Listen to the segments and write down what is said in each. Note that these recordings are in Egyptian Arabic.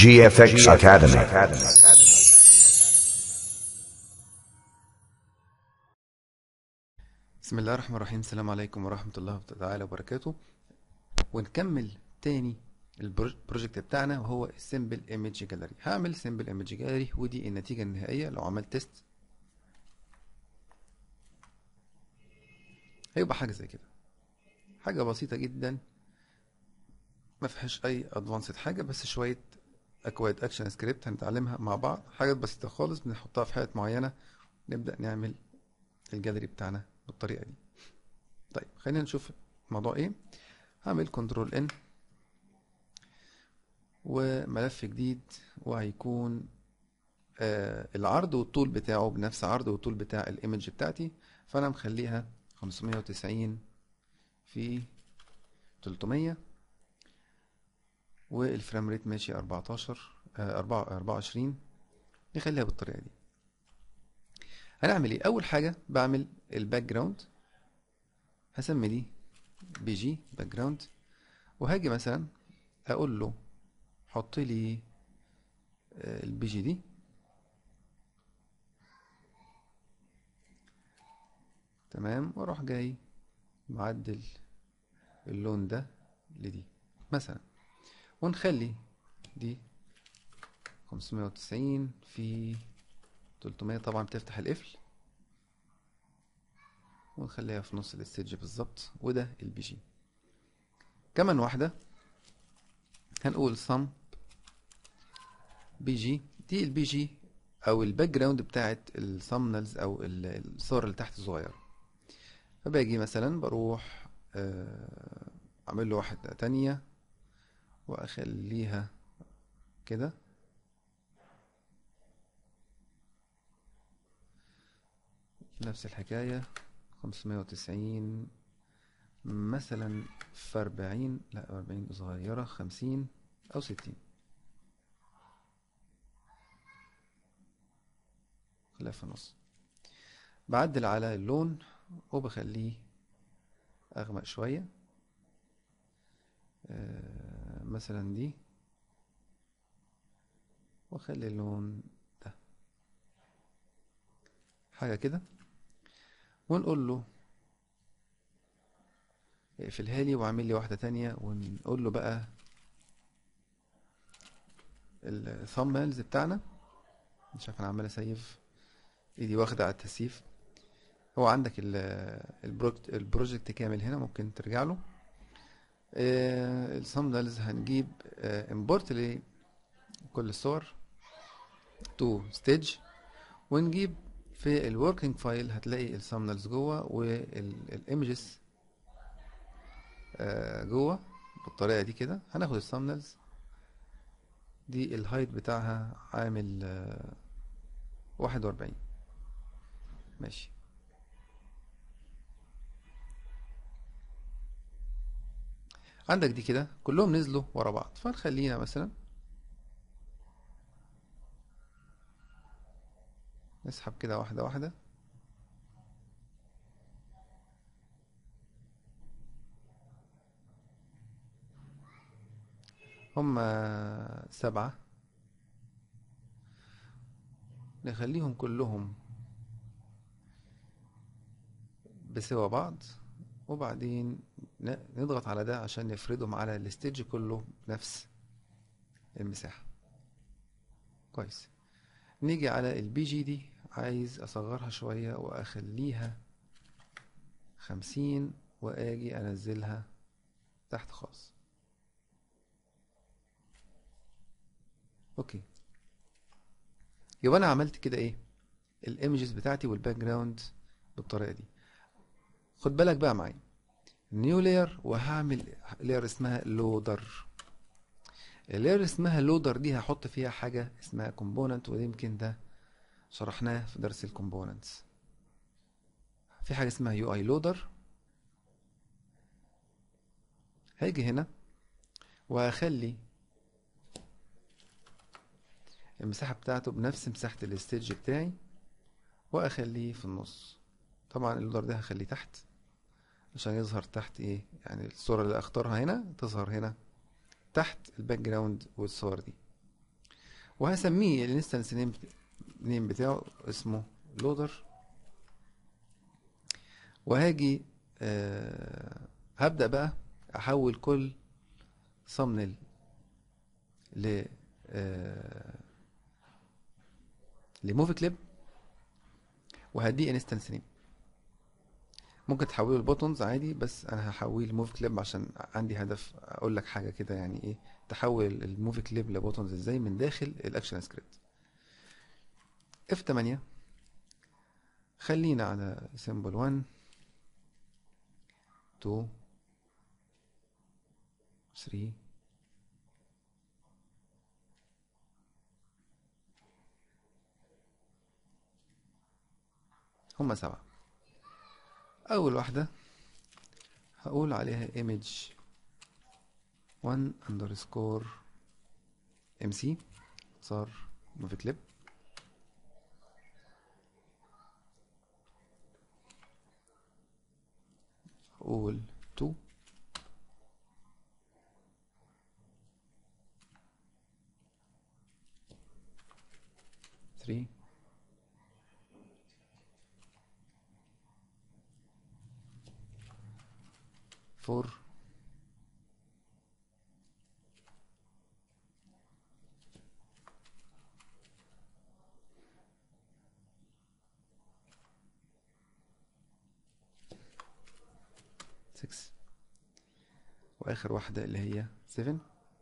GFX Academy. بسم الله الرحمن الرحيم السلام عليكم ورحمة الله تعالى وبركاته ونكمل تاني البروجكت بتاعنا وهو السيمبل ايمج جاليري هعمل سيمبل ايمج جاليري ودي النتيجة النهائية لو عملت تيست هيبقى حاجة زي كده حاجة بسيطة جدا ما فيهاش اي ادفانسد حاجة بس شوية اكواد اكشن سكريبت هنتعلمها مع بعض حاجات بسيطة خالص بنحطها في حالة معينة نبدأ نعمل الجاليري بتاعنا بالطريقة دي طيب خلينا نشوف الموضوع ايه هعمل كنترول ان وملف جديد وهيكون آه العرض والطول بتاعه بنفس عرض والطول بتاع الايمج بتاعتي فانا مخليها 590 في 300 والفريم ريت ماشي 14 آه 24 نخليها بالطريقة دي هنعمل ايه اول حاجه بعمل الباك جراوند هسمي دي بي جي باك جراوند وهاجي مثلا اقول له حط لي البي جي دي تمام واروح جاي معدل اللون ده لدي مثلا ونخلي دي 590 في 300 طبعا بتفتح القفل ونخليها في نص الاستيج بالظبط وده البي جي كمان واحدة هنقول صم بي جي دي البي جي او الباك جراوند بتاعت الثامنلز او الصور اللي تحت الصغيرة فباجي مثلا بروح اعمل له واحدة تانية واخليها كده نفس الحكاية خمسمية وتسعين مثلا في أربعين لا أربعين صغيرة خمسين أو ستين خليها في النص بعدل على اللون وبخليه أغمق شوية آه مثلا دي واخلي اللون ده حاجة كده ونقول له اقفلها لي واعمل لي واحدة تانية ونقول له بقى الثامبلز بتاعنا مش عارف انا عمال اسيف ايدي واخدة على التسييف هو عندك البروجكت كامل هنا ممكن ترجع له الثامبلز هنجيب امبورت لكل الصور تو ستيج ونجيب في الوركينج فايل هتلاقي الثامبنلز جوه والايمجز جوه بالطريقه دي كده هناخد الثامبنلز دي الهايت بتاعها عامل واحد واربعين ماشي عندك دي كده كلهم نزلوا ورا بعض فنخلينا مثلا نسحب كده واحدة واحدة هم سبعة نخليهم كلهم بسوا بعض وبعدين نضغط على ده عشان نفردهم على الاستيج كله بنفس المساحة كويس نيجي على البي جي دي عايز اصغرها شوية واخليها خمسين واجي انزلها تحت خالص اوكي يبقى انا عملت كده ايه الايمجز بتاعتي والباك جراوند بالطريقة دي خد بالك بقى معايا نيو لاير وهعمل لاير اسمها لودر اللاير اسمها لودر دي هحط فيها حاجة اسمها كومبوننت وده يمكن ده شرحناه في درس الكومبوننتس في حاجة اسمها يو اي لودر هاجي هنا وهخلي المساحة بتاعته بنفس مساحة الاستيج بتاعي واخليه في النص طبعا اللودر ده هخليه تحت عشان يظهر تحت ايه يعني الصورة اللي اختارها هنا تظهر هنا تحت الباك جراوند والصور دي وهسميه الانستنس نيم نيم بتاعه اسمه لودر وهاجي آه هبدأ بقى احول كل صمن ل آه لموفي كليب وهديه انستنس نيم ممكن تحوله لبوتونز عادي بس انا هحويه لموفي كليب عشان عندي هدف اقول لك حاجه كده يعني ايه تحول الموفي كليب لبوتونز ازاي من داخل الاكشن سكريبت اف 8 خلينا على سيمبل 1 2 3 هما سبعة أول واحدة هقول عليها image 1 underscore mc صار موفي كليب أقول 2 3 4 6 واخر واحدة اللي هي 7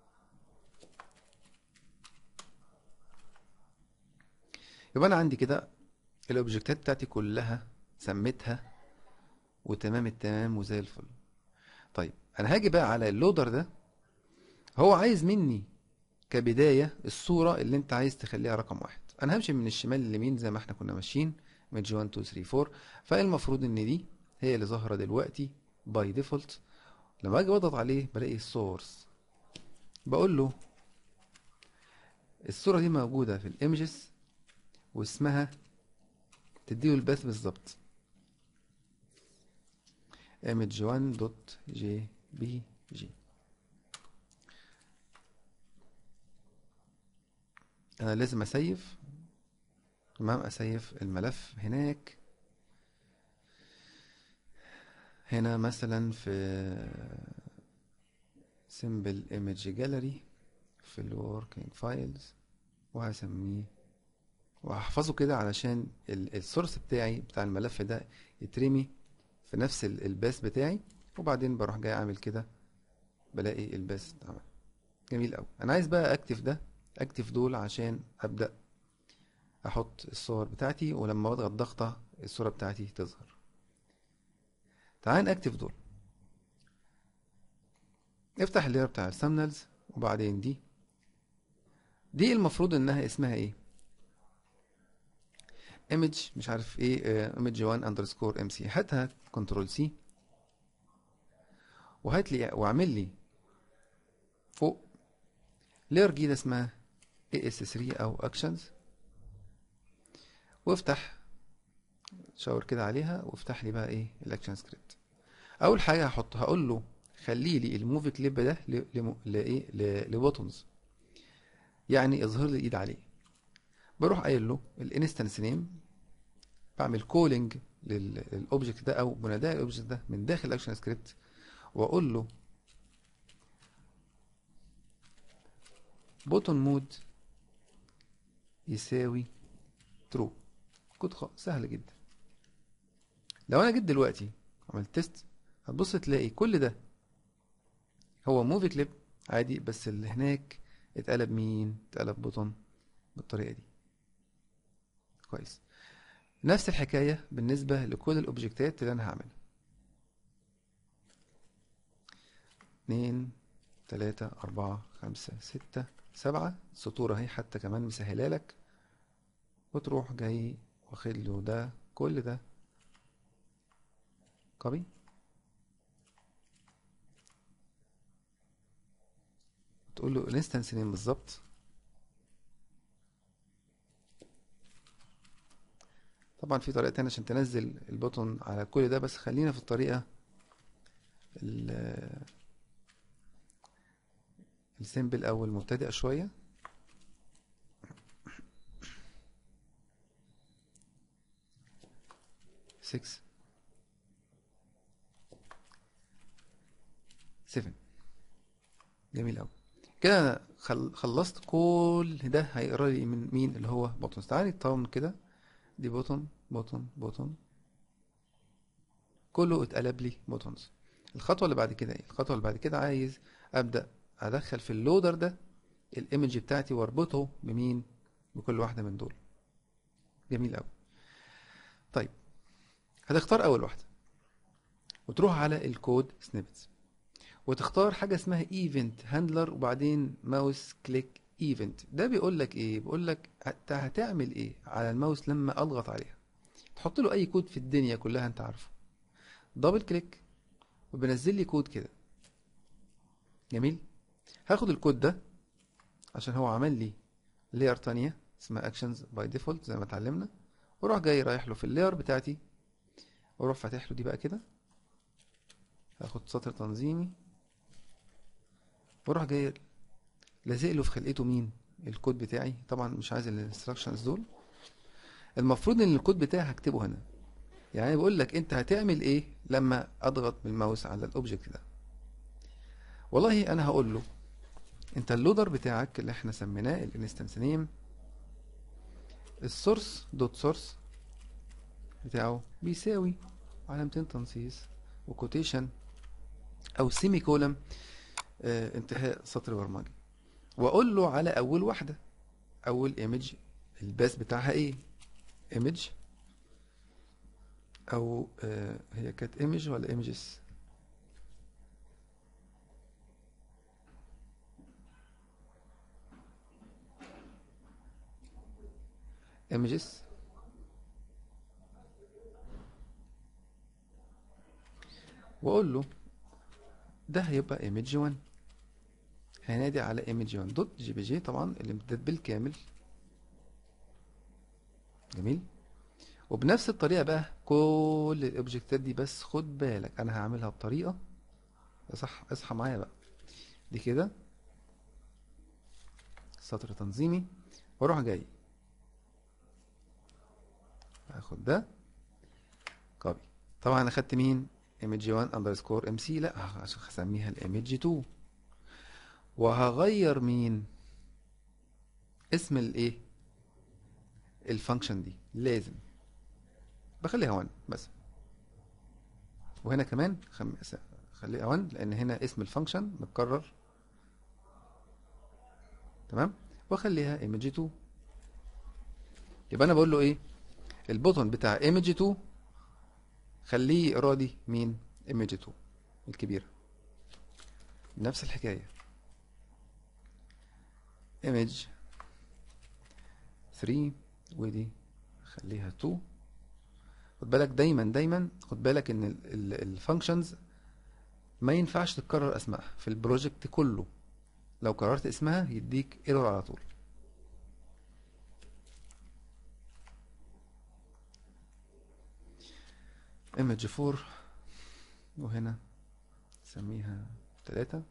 يبقى انا عندي كده الاوبجكتات بتاعتي كلها سميتها وتمام التمام وزي الفل طيب انا هاجي بقى على اللودر ده هو عايز مني كبداية الصورة اللي انت عايز تخليها رقم واحد انا همشي من الشمال لليمين زي ما احنا كنا ماشيين ميدج 1 2 3 4 فالمفروض ان دي هي اللي ظاهرة دلوقتي باي ديفولت لما اجي اضغط عليه بلاقي السورس بقول له الصورة دي موجودة في الايمجز واسمها تديله الباث بالظبط image1.jpg انا لازم اسيف تمام اسيف الملف هناك هنا مثلا في simple image gallery في ال working files وهسميه وهحفظه كده علشان السورس بتاعي بتاع الملف ده يترمي في نفس الباس بتاعي وبعدين بروح جاي اعمل كده بلاقي الباس اتعمل جميل قوي انا عايز بقى اكتف ده اكتف دول عشان ابدا احط الصور بتاعتي ولما بضغط ضغطه الصوره بتاعتي تظهر تعال اكتف دول افتح اللير بتاع السامنلز وبعدين دي دي المفروض انها اسمها ايه ايمج مش عارف ايه ايمج 1 اندرسكور ام سي هاتها كنترول سي وهات لي واعمل لي فوق لير جديده اسمها اي اس 3 او اكشنز وافتح شاور كده عليها وافتح لي بقى ايه الاكشن سكريبت اول حاجه هحط هقول له خلي لي الموفي كليب ده لايه لبوتونز يعني اظهر لي الايد عليه بروح قايل له الانستنس نيم بعمل كولينج للاوبجكت ده او مناداة الاوبجكت ده من داخل الاكشن سكريبت واقول له بوتون مود يساوي ترو كود سهل جدا لو انا جيت دلوقتي عملت تيست هتبص تلاقي كل ده هو موفي كليب عادي بس اللي هناك اتقلب مين اتقلب بوتون بالطريقه دي كويس نفس الحكاية بالنسبة لكل الأوبجكتات اللي أنا هعملها اتنين تلاتة أربعة خمسة ستة سبعة سطور اهي حتى كمان مسهلة لك وتروح جاي واخد له ده كل ده كوبي تقول له الانستنس نيم بالظبط طبعا في طريقة تانية عشان تنزل البوتون على كل ده بس خلينا في الطريقة السيمبل او المبتدئة شوية 6 7 جميل قوي كده انا خل- خلصت كل ده هيقرا لي من مين اللي هو بوتونز تعالي طبعا كده دي بوتون بوتون بوتون كله اتقلب لي بوتونز الخطوه اللي بعد كده ايه الخطوه اللي بعد كده عايز ابدا ادخل في اللودر ده الايمج بتاعتي واربطه بمين بكل واحده من دول جميل قوي طيب هتختار اول واحده وتروح على الكود سنيبتس وتختار حاجه اسمها ايفنت هاندلر وبعدين ماوس كليك ايفنت ده بيقول لك ايه بيقول لك انت هتعمل ايه على الماوس لما اضغط عليها تحط له اي كود في الدنيا كلها انت عارفه دبل كليك وبنزل لي كود كده جميل هاخد الكود ده عشان هو عمل لي لاير تانية اسمها اكشنز باي ديفولت زي ما اتعلمنا واروح جاي رايح له في اللاير بتاعتي واروح فاتح له دي بقى كده هاخد سطر تنظيمي واروح جاي لازق له في خلقته مين الكود بتاعي طبعا مش عايز الانستراكشنز دول المفروض ان الكود بتاعي هكتبه هنا يعني بقول لك انت هتعمل ايه لما اضغط بالماوس على الاوبجكت ده والله انا هقول له انت اللودر بتاعك اللي احنا سميناه الانستنس نيم السورس دوت سورس بتاعه بيساوي علامتين تنصيص وكوتيشن او سيمي كولم آه انتهاء سطر برمجي واقول له على اول واحده اول ايمج الباس بتاعها ايه ايمج او آه هي كانت ايمج ولا ايمجز images واقول له ده هيبقى image 1 هنادي على image 1 دوت جي بي جي طبعا الامتداد بالكامل جميل وبنفس الطريقه بقى كل الاوبجكتات دي بس خد بالك انا هعملها بطريقه صح اصحى معايا بقى دي كده سطر تنظيمي واروح جاي هاخد ده كوبي طبعا انا خدت مين image 1 underscore mc لا عشان هسميها الايمج 2 وهغير مين اسم الايه الفانكشن دي لازم بخليها 1 بس وهنا كمان خم... خليها 1 لان هنا اسم الفانكشن متكرر تمام واخليها image 2 يبقى انا بقول له ايه البوتون بتاع image 2 خليه ارادي مين image 2 الكبيره نفس الحكايه image 3 ودي خليها 2 خد بالك دايما دايما خد بالك ان الفانكشنز ما ينفعش تتكرر اسمائها في البروجكت كله لو كررت اسمها يديك ايرور على طول image 4 وهنا نسميها 3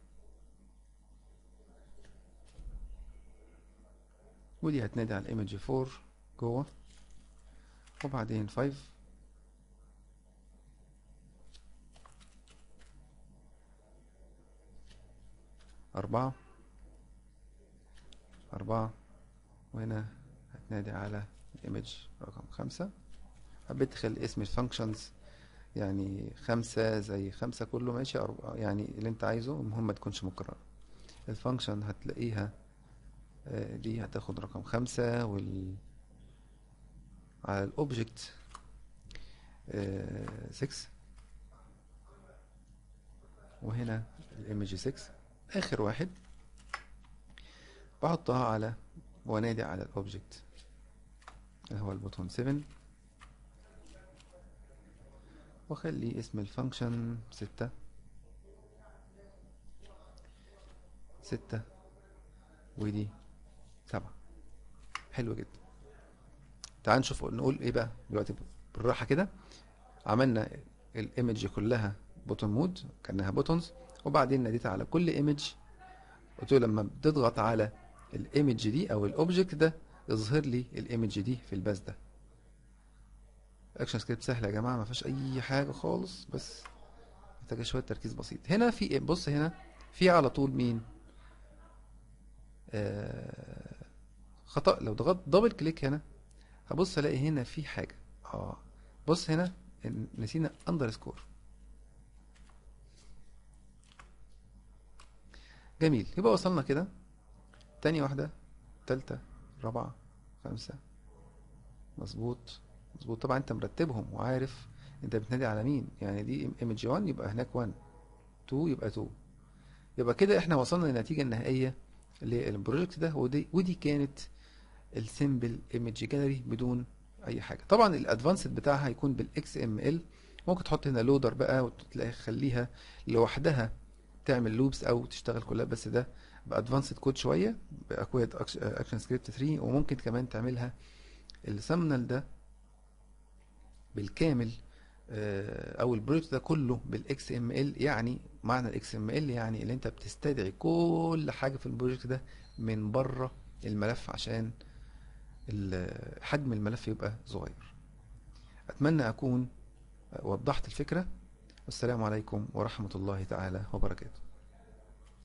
ودي هتنادي على الايمج 4 جوه وبعدين 5 أربعة أربعة وهنا هتنادي على الايمج رقم خمسة حبيت تخلي اسم الفانكشنز يعني خمسة زي خمسة كله ماشي أربعة يعني اللي انت عايزه المهم ما تكونش مكررة الفانكشن هتلاقيها آه، دي هتاخد رقم خمسة وال على الاوبجكت 6 وهنا الايمج 6 اخر واحد بحطها على وانادي على الاوبجكت اللي هو البوتون 7 واخلي اسم الفانكشن ستة ستة ودي سبعة حلو جدا تعال نشوف نقول ايه بقى دلوقتي بالراحة كده عملنا الايمج كلها بوتون مود كانها بوتونز وبعدين ناديت على كل ايمج قلت له لما بتضغط على الايمج دي او الاوبجكت ده اظهر لي الايمج دي في الباس ده اكشن سكريبت سهله يا جماعه ما فيهاش اي حاجه خالص بس محتاجه شويه تركيز بسيط هنا في إيه؟ بص هنا في على طول مين آه خطأ لو ضغطت دبل كليك هنا هبص الاقي هنا في حاجه اه بص هنا إن- نسينا اندرسكور جميل يبقى وصلنا كده تاني واحده تالتة رابعة خمسة مظبوط مظبوط طبعا انت مرتبهم وعارف انت بتنادي على مين يعني دي ايمج 1 يبقى هناك 1 2 يبقى 2 يبقى كده احنا وصلنا للنتيجة النهائية للبروجكت ده ودي ودي كانت السيمبل ايمج جاليري بدون اي حاجة طبعا الادفانسد بتاعها هيكون بالاكس ام ال ممكن تحط هنا لودر بقى وتلاقي خليها لوحدها تعمل لوبس او تشتغل كلها بس ده بادفانسد كود شويه باكواد اكشن سكريبت 3 وممكن كمان تعملها السمنل ده بالكامل آه، او البروجكت ده كله بالاكس ام ال يعني معنى الاكس ام ال يعني اللي انت بتستدعي كل حاجه في البروجكت ده من بره الملف عشان ال- حجم الملف يبقى صغير اتمنى اكون وضحت الفكره والسلام عليكم ورحمه الله تعالى وبركاته